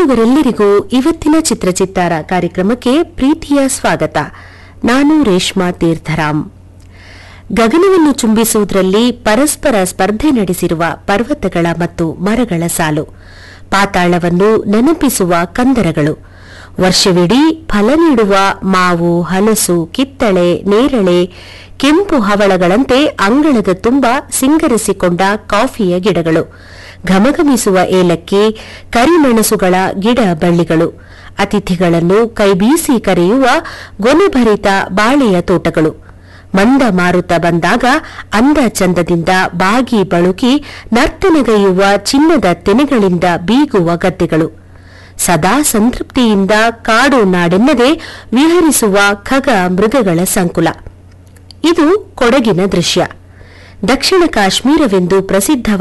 ಕೇಳುಗರೆಲ್ಲರಿಗೂ ಇವತ್ತಿನ ಚಿತ್ರಚಿತ್ತಾರ ಕಾರ್ಯಕ್ರಮಕ್ಕೆ ಪ್ರೀತಿಯ ಸ್ವಾಗತ ನಾನು ರೇಷ್ಮಾ ತೀರ್ಥರಾಮ್ ಗಗನವನ್ನು ಚುಂಬಿಸುವುದರಲ್ಲಿ ಪರಸ್ಪರ ಸ್ಪರ್ಧೆ ನಡೆಸಿರುವ ಪರ್ವತಗಳ ಮತ್ತು ಮರಗಳ ಸಾಲು ಪಾತಾಳವನ್ನು ನೆನಪಿಸುವ ಕಂದರಗಳು ವರ್ಷವಿಡೀ ಫಲ ನೀಡುವ ಮಾವು ಹಲಸು ಕಿತ್ತಳೆ ನೇರಳೆ ಕೆಂಪು ಹವಳಗಳಂತೆ ಅಂಗಳದ ತುಂಬ ಸಿಂಗರಿಸಿಕೊಂಡ ಕಾಫಿಯ ಗಿಡಗಳು ಘಮಘಮಿಸುವ ಏಲಕ್ಕಿ ಕರಿಮೆಣಸುಗಳ ಗಿಡ ಬಳ್ಳಿಗಳು ಅತಿಥಿಗಳನ್ನು ಕೈಬೀಸಿ ಕರೆಯುವ ಗೊನೆಭರಿತ ಬಾಳೆಯ ತೋಟಗಳು ಮಂದ ಮಾರುತ ಬಂದಾಗ ಅಂದ ಚಂದದಿಂದ ಬಾಗಿ ಬಳುಕಿ ನರ್ತನಗೈಯುವ ಚಿನ್ನದ ತೆನೆಗಳಿಂದ ಬೀಗುವ ಗದ್ದೆಗಳು ಸದಾ ಸಂತೃಪ್ತಿಯಿಂದ ಕಾಡು ನಾಡೆನ್ನದೆ ವಿಹರಿಸುವ ಖಗ ಮೃಗಗಳ ಸಂಕುಲ ಇದು ಕೊಡಗಿನ ದೃಶ್ಯ ದಕ್ಷಿಣ ಕಾಶ್ಮೀರವೆಂದು ಪ್ರಸಿದ್ಧವಾದ